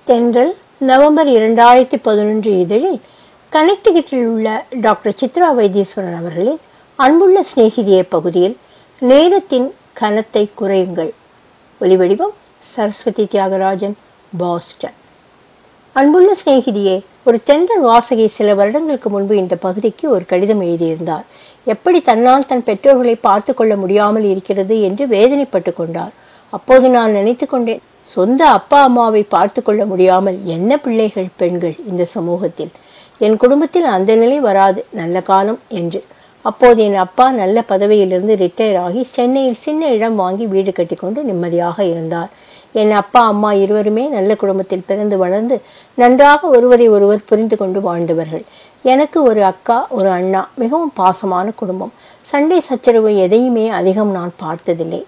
தென்றல் நவம்பர் இரண்டாயிரத்தி பதினொன்று இதழில் கனெக்டிகட்டில் உள்ள டாக்டர் சித்ரா வைத்தீஸ்வரன் அவர்களின் அன்புள்ள சிநேகிதியே பகுதியில் நேரத்தின் கனத்தை குறையுங்கள் ஒலிவடிவம் சரஸ்வதி தியாகராஜன் பாஸ்டன் அன்புள்ள சிநேகிதியே ஒரு தென்றல் வாசகை சில வருடங்களுக்கு முன்பு இந்த பகுதிக்கு ஒரு கடிதம் எழுதியிருந்தார் எப்படி தன்னால் தன் பெற்றோர்களை பார்த்து கொள்ள முடியாமல் இருக்கிறது என்று வேதனைப்பட்டு கொண்டார் அப்போது நான் நினைத்து கொண்டேன் சொந்த அப்பா அம்மாவை பார்த்து கொள்ள முடியாமல் என்ன பிள்ளைகள் பெண்கள் இந்த சமூகத்தில் என் குடும்பத்தில் அந்த நிலை வராது நல்ல காலம் என்று அப்போது என் அப்பா நல்ல பதவியிலிருந்து ரிட்டையர் ஆகி சென்னையில் சின்ன இடம் வாங்கி வீடு கட்டிக்கொண்டு நிம்மதியாக இருந்தார் என் அப்பா அம்மா இருவருமே நல்ல குடும்பத்தில் பிறந்து வளர்ந்து நன்றாக ஒருவரை ஒருவர் புரிந்து கொண்டு வாழ்ந்தவர்கள் எனக்கு ஒரு அக்கா ஒரு அண்ணா மிகவும் பாசமான குடும்பம் சண்டை சச்சரவு எதையுமே அதிகம் நான் பார்த்ததில்லை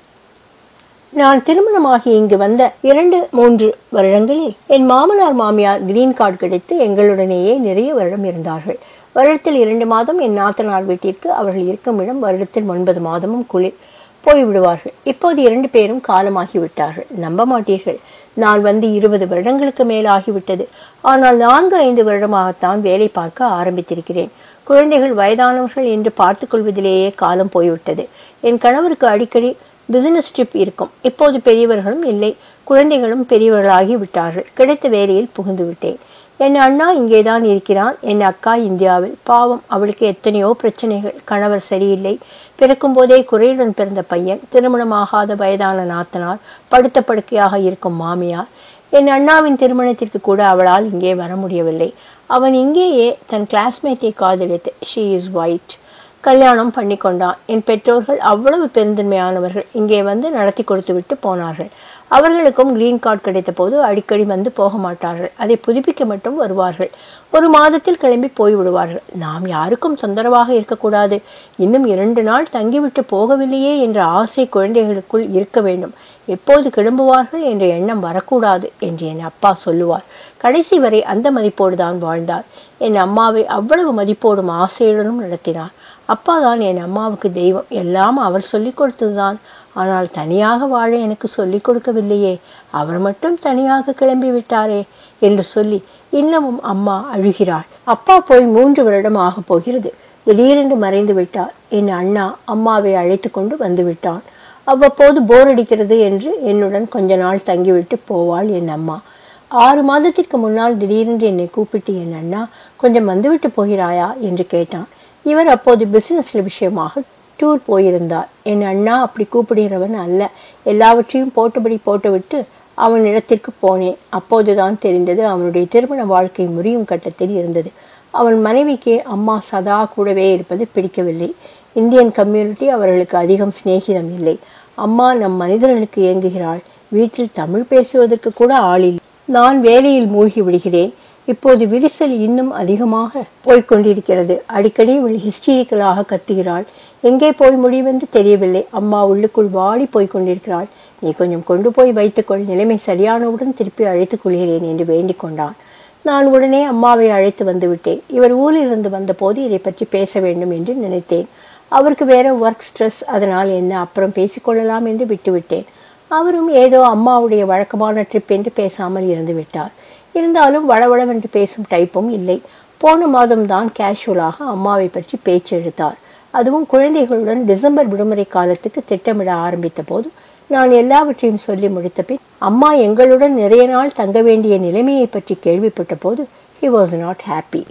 நான் திருமணமாகி இங்கு வந்த இரண்டு மூன்று வருடங்களில் என் மாமனார் மாமியார் கிரீன் கார்டு கிடைத்து எங்களுடனேயே நிறைய வருடம் இருந்தார்கள் வருடத்தில் இரண்டு மாதம் என் நாத்தனார் வீட்டிற்கு அவர்கள் இருக்கும் இடம் வருடத்தில் ஒன்பது மாதமும் குளிர் போய்விடுவார்கள் இப்போது இரண்டு பேரும் காலமாகி விட்டார்கள் நம்ப மாட்டீர்கள் நான் வந்து இருபது வருடங்களுக்கு மேல் ஆகிவிட்டது ஆனால் நான்கு ஐந்து வருடமாகத்தான் வேலை பார்க்க ஆரம்பித்திருக்கிறேன் குழந்தைகள் வயதானவர்கள் என்று பார்த்துக் கொள்வதிலேயே காலம் போய்விட்டது என் கணவருக்கு அடிக்கடி பிசினஸ் ட்ரிப் இருக்கும் இப்போது பெரியவர்களும் இல்லை குழந்தைகளும் பெரியவர்களாகி விட்டார்கள் கிடைத்த வேலையில் புகுந்து விட்டேன் என் அண்ணா இங்கேதான் இருக்கிறான் என் அக்கா இந்தியாவில் பாவம் அவளுக்கு எத்தனையோ பிரச்சனைகள் கணவர் சரியில்லை பிறக்கும் போதே குறையுடன் பிறந்த பையன் திருமணமாகாத வயதான நாத்தனார் படுத்த படுக்கையாக இருக்கும் மாமியார் என் அண்ணாவின் திருமணத்திற்கு கூட அவளால் இங்கே வர முடியவில்லை அவன் இங்கேயே தன் கிளாஸ்மேட்டை காதலித்து ஷீ இஸ் ஒயிட் கல்யாணம் பண்ணி கொண்டான் என் பெற்றோர்கள் அவ்வளவு பெருந்தன்மையானவர்கள் இங்கே வந்து நடத்தி கொடுத்து விட்டு போனார்கள் அவர்களுக்கும் கிரீன் கார்டு கிடைத்த போது அடிக்கடி வந்து போக மாட்டார்கள் அதை புதுப்பிக்க மட்டும் வருவார்கள் ஒரு மாதத்தில் கிளம்பி போய் விடுவார்கள் நாம் யாருக்கும் தொந்தரவாக இருக்கக்கூடாது இன்னும் இரண்டு நாள் தங்கிவிட்டு போகவில்லையே என்ற ஆசை குழந்தைகளுக்குள் இருக்க வேண்டும் எப்போது கிளம்புவார்கள் என்ற எண்ணம் வரக்கூடாது என்று என் அப்பா சொல்லுவார் கடைசி வரை அந்த மதிப்போடு தான் வாழ்ந்தார் என் அம்மாவை அவ்வளவு மதிப்போடும் ஆசையுடனும் நடத்தினார் அப்பா தான் என் அம்மாவுக்கு தெய்வம் எல்லாம் அவர் சொல்லிக் கொடுத்ததுதான் ஆனால் தனியாக வாழ எனக்கு சொல்லிக் கொடுக்கவில்லையே அவர் மட்டும் தனியாக கிளம்பி விட்டாரே என்று சொல்லி இன்னமும் அம்மா அழுகிறாள் அப்பா போய் மூன்று வருடம் ஆக போகிறது திடீரென்று மறைந்து விட்டார் என் அண்ணா அம்மாவை அழைத்து கொண்டு வந்து விட்டான் அவ்வப்போது போர் அடிக்கிறது என்று என்னுடன் கொஞ்ச நாள் தங்கிவிட்டு போவாள் என் அம்மா ஆறு மாதத்திற்கு முன்னால் திடீரென்று என்னை கூப்பிட்டு என் அண்ணா கொஞ்சம் வந்துவிட்டு போகிறாயா என்று கேட்டான் இவர் அப்போது பிசினஸ்ல விஷயமாக டூர் போயிருந்தார் என் அண்ணா அப்படி கூப்பிடுகிறவன் அல்ல எல்லாவற்றையும் போட்டபடி போட்டுவிட்டு அவன் இடத்திற்கு போனேன் அப்போதுதான் தெரிந்தது அவனுடைய திருமண வாழ்க்கை முறியும் கட்டத்தில் இருந்தது அவன் மனைவிக்கு அம்மா சதா கூடவே இருப்பது பிடிக்கவில்லை இந்தியன் கம்யூனிட்டி அவர்களுக்கு அதிகம் சிநேகிதம் இல்லை அம்மா நம் மனிதர்களுக்கு இயங்குகிறாள் வீட்டில் தமிழ் பேசுவதற்கு கூட ஆள் இல்லை நான் வேலையில் மூழ்கி விடுகிறேன் இப்போது விரிசல் இன்னும் அதிகமாக போய்கொண்டிருக்கிறது அடிக்கடி இவள் ஹிஸ்டீரிக்கலாக கத்துகிறாள் எங்கே போய் முடிவென்று தெரியவில்லை அம்மா உள்ளுக்குள் வாடி போய் கொண்டிருக்கிறாள் நீ கொஞ்சம் கொண்டு போய் வைத்துக்கொள் நிலைமை சரியானவுடன் திருப்பி அழைத்துக் கொள்கிறேன் என்று வேண்டிக் கொண்டான் நான் உடனே அம்மாவை அழைத்து வந்து விட்டேன் இவர் ஊரிலிருந்து வந்தபோது இதை பற்றி பேச வேண்டும் என்று நினைத்தேன் அவருக்கு வேற ஒர்க் ஸ்ட்ரெஸ் அதனால் என்ன அப்புறம் பேசிக்கொள்ளலாம் என்று விட்டுவிட்டேன் அவரும் ஏதோ அம்மாவுடைய வழக்கமான ட்ரிப் என்று பேசாமல் இருந்து விட்டார் இருந்தாலும் வளவளவென்று பேசும் டைப்பும் இல்லை போன மாதம் தான் கேஷுவலாக அம்மாவை பற்றி பேச்சு எடுத்தார் அதுவும் குழந்தைகளுடன் டிசம்பர் விடுமுறை காலத்துக்கு திட்டமிட ஆரம்பித்த போது நான் எல்லாவற்றையும் சொல்லி முடித்த பின் அம்மா எங்களுடன் நிறைய நாள் தங்க வேண்டிய நிலைமையை பற்றி கேள்விப்பட்ட போது ஹி வாஸ் நாட் ஹாப்பி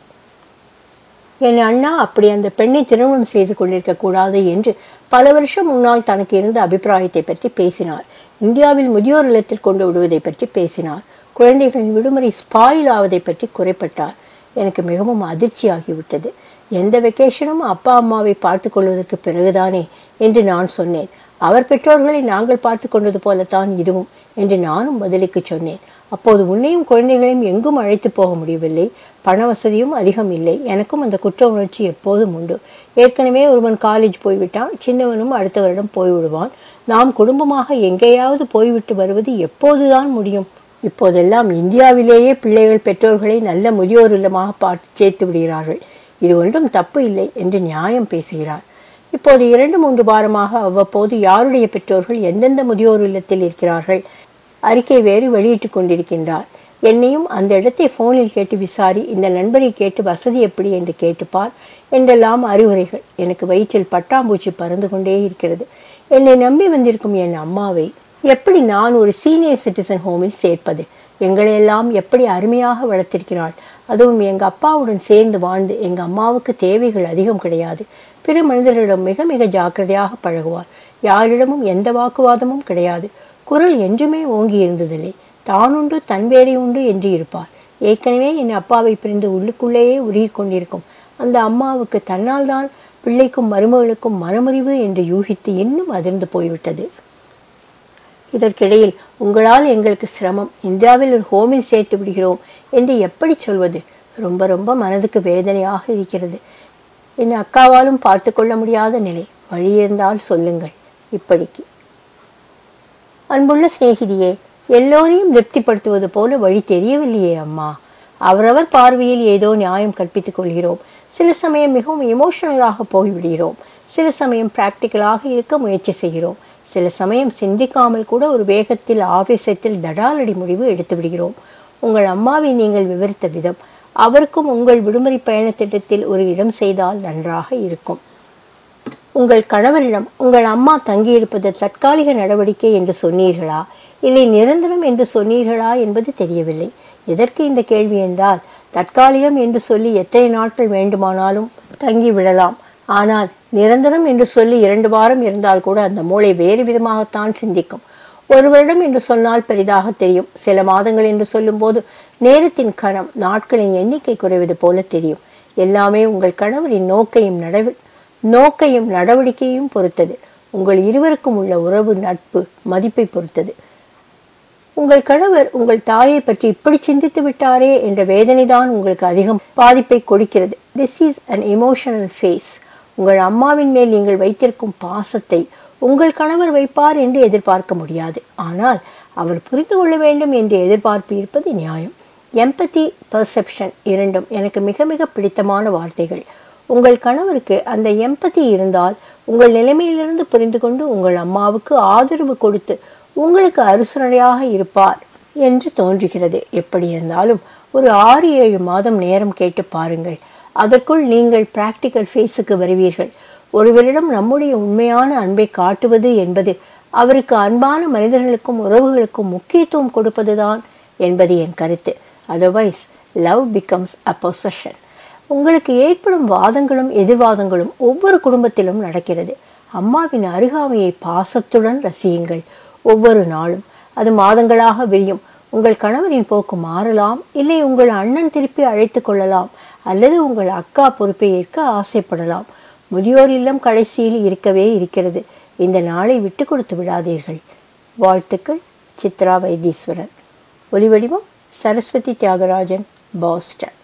என் அண்ணா அப்படி அந்த பெண்ணை திருமணம் செய்து கொண்டிருக்க கூடாது என்று பல வருஷம் முன்னால் தனக்கு இருந்த அபிப்பிராயத்தை பற்றி பேசினார் இந்தியாவில் முதியோர் இல்லத்தில் கொண்டு விடுவதை பற்றி பேசினார் குழந்தைகளின் விடுமுறை ஸ்பாயில் ஆவதை பற்றி குறைப்பட்டார் எனக்கு மிகவும் அதிர்ச்சியாகிவிட்டது எந்த வெக்கேஷனும் அப்பா அம்மாவை பார்த்து கொள்வதற்கு பிறகுதானே என்று நான் சொன்னேன் அவர் பெற்றோர்களை நாங்கள் பார்த்து கொண்டது போலத்தான் இதுவும் என்று நானும் பதிலுக்கு சொன்னேன் அப்போது உன்னையும் குழந்தைகளையும் எங்கும் அழைத்து போக முடியவில்லை பண வசதியும் அதிகம் இல்லை எனக்கும் அந்த குற்ற உணர்ச்சி எப்போதும் உண்டு ஏற்கனவே ஒருவன் காலேஜ் போய்விட்டான் சின்னவனும் அடுத்த வருடம் போய்விடுவான் நாம் குடும்பமாக எங்கேயாவது போய்விட்டு வருவது எப்போதுதான் முடியும் இப்போதெல்லாம் இந்தியாவிலேயே பிள்ளைகள் பெற்றோர்களை நல்ல முதியோர் இல்லமாக பார்த்து சேர்த்து விடுகிறார்கள் இது ஒன்றும் தப்பு இல்லை என்று நியாயம் பேசுகிறார் இப்போது இரண்டு மூன்று வாரமாக அவ்வப்போது யாருடைய பெற்றோர்கள் எந்தெந்த முதியோர் இல்லத்தில் இருக்கிறார்கள் அறிக்கை வேறு வெளியிட்டுக் கொண்டிருக்கின்றார் என்னையும் அந்த இடத்தை போனில் கேட்டு விசாரி இந்த நண்பரை கேட்டு வசதி எப்படி என்று கேட்டுப்பார் என்றெல்லாம் அறிவுரைகள் எனக்கு வயிற்றில் பட்டாம்பூச்சி பறந்து கொண்டே இருக்கிறது என்னை நம்பி வந்திருக்கும் என் அம்மாவை எப்படி நான் ஒரு சீனியர் சிட்டிசன் ஹோமில் சேர்ப்பது எங்களையெல்லாம் எப்படி அருமையாக வளர்த்திருக்கிறாள் அதுவும் எங்க அப்பாவுடன் சேர்ந்து வாழ்ந்து எங்க அம்மாவுக்கு தேவைகள் அதிகம் கிடையாது பிற மனிதர்களிடம் மிக மிக ஜாக்கிரதையாக பழகுவார் யாரிடமும் எந்த வாக்குவாதமும் கிடையாது குரல் என்றுமே ஓங்கி இருந்ததில்லை தானுண்டு தன் வேலை உண்டு என்று இருப்பார் ஏற்கனவே என் அப்பாவை பிரிந்து உள்ளுக்குள்ளேயே உருகி கொண்டிருக்கும் அந்த அம்மாவுக்கு தன்னால் தான் பிள்ளைக்கும் மருமகளுக்கும் மனமுறிவு என்று யூகித்து இன்னும் அதிர்ந்து போய்விட்டது இதற்கிடையில் உங்களால் எங்களுக்கு சிரமம் இந்தியாவில் ஒரு ஹோமில் சேர்த்து விடுகிறோம் என்று எப்படி சொல்வது ரொம்ப ரொம்ப மனதுக்கு வேதனையாக இருக்கிறது என் அக்காவாலும் பார்த்து கொள்ள முடியாத நிலை வழி இருந்தால் சொல்லுங்கள் இப்படிக்கு அன்புள்ள சிநேகிதியே எல்லோரையும் திருப்திப்படுத்துவது போல வழி தெரியவில்லையே அம்மா அவரவர் பார்வையில் ஏதோ நியாயம் கற்பித்துக் கொள்கிறோம் சில சமயம் மிகவும் எமோஷனலாக போய்விடுகிறோம் சில சமயம் பிராக்டிக்கலாக இருக்க முயற்சி செய்கிறோம் சில சமயம் சிந்திக்காமல் கூட ஒரு வேகத்தில் ஆவேசத்தில் தடாலடி முடிவு எடுத்து விடுகிறோம் உங்கள் அம்மாவை நீங்கள் விவரித்த விதம் அவருக்கும் உங்கள் விடுமுறை பயண திட்டத்தில் ஒரு இடம் செய்தால் நன்றாக இருக்கும் உங்கள் கணவரிடம் உங்கள் அம்மா தங்கியிருப்பது தற்காலிக நடவடிக்கை என்று சொன்னீர்களா இல்லை நிரந்தரம் என்று சொன்னீர்களா என்பது தெரியவில்லை எதற்கு இந்த கேள்வி என்றால் தற்காலிகம் என்று சொல்லி எத்தனை நாட்கள் வேண்டுமானாலும் தங்கி விடலாம் ஆனால் நிரந்தரம் என்று சொல்லி இரண்டு வாரம் இருந்தால் கூட அந்த மூளை வேறு விதமாகத்தான் சிந்திக்கும் ஒரு வருடம் என்று சொன்னால் பெரிதாக தெரியும் சில மாதங்கள் என்று சொல்லும்போது நேரத்தின் கணம் நாட்களின் எண்ணிக்கை குறைவது போல தெரியும் எல்லாமே உங்கள் கணவரின் நோக்கையும் நடவு நோக்கையும் நடவடிக்கையும் பொறுத்தது உங்கள் இருவருக்கும் உள்ள உறவு நட்பு மதிப்பை பொறுத்தது உங்கள் கணவர் உங்கள் தாயை பற்றி இப்படி சிந்தித்து விட்டாரே என்ற வேதனைதான் உங்களுக்கு அதிகம் பாதிப்பை கொடுக்கிறது this is an emotional phase உங்கள் அம்மாவின் மேல் நீங்கள் வைத்திருக்கும் பாசத்தை உங்கள் கணவர் வைப்பார் என்று எதிர்பார்க்க முடியாது ஆனால் அவர் புரிந்து கொள்ள வேண்டும் என்று எதிர்பார்ப்பு இருப்பது நியாயம் எம்பதி பர்செப்ஷன் இரண்டும் எனக்கு மிக மிக பிடித்தமான வார்த்தைகள் உங்கள் கணவருக்கு அந்த எம்பதி இருந்தால் உங்கள் நிலைமையிலிருந்து புரிந்து கொண்டு உங்கள் அம்மாவுக்கு ஆதரவு கொடுத்து உங்களுக்கு அருசுரணையாக இருப்பார் என்று தோன்றுகிறது எப்படி இருந்தாலும் ஒரு ஆறு ஏழு மாதம் நேரம் கேட்டு பாருங்கள் அதற்குள் நீங்கள் பிராக்டிக்கல் ஃபேஸுக்கு வருவீர்கள் ஒருவரிடம் நம்முடைய உண்மையான அன்பை காட்டுவது என்பது அவருக்கு அன்பான மனிதர்களுக்கும் உறவுகளுக்கும் முக்கியத்துவம் கொடுப்பதுதான் என்பது என் கருத்து otherwise love becomes a possession உங்களுக்கு ஏற்படும் வாதங்களும் எதிர்வாதங்களும் ஒவ்வொரு குடும்பத்திலும் நடக்கிறது அம்மாவின் அருகாமையை பாசத்துடன் ரசியுங்கள் ஒவ்வொரு நாளும் அது மாதங்களாக விரியும் உங்கள் கணவரின் போக்கு மாறலாம் இல்லை உங்கள் அண்ணன் திருப்பி அழைத்துக் கொள்ளலாம் அல்லது உங்கள் அக்கா பொறுப்பை ஏற்க ஆசைப்படலாம் முதியோர் இல்லம் கடைசியில் இருக்கவே இருக்கிறது இந்த நாளை விட்டு கொடுத்து விடாதீர்கள் வாழ்த்துக்கள் சித்ரா வைத்தீஸ்வரன் ஒலிவடிவம் சரஸ்வதி தியாகராஜன் பாஸ்டன்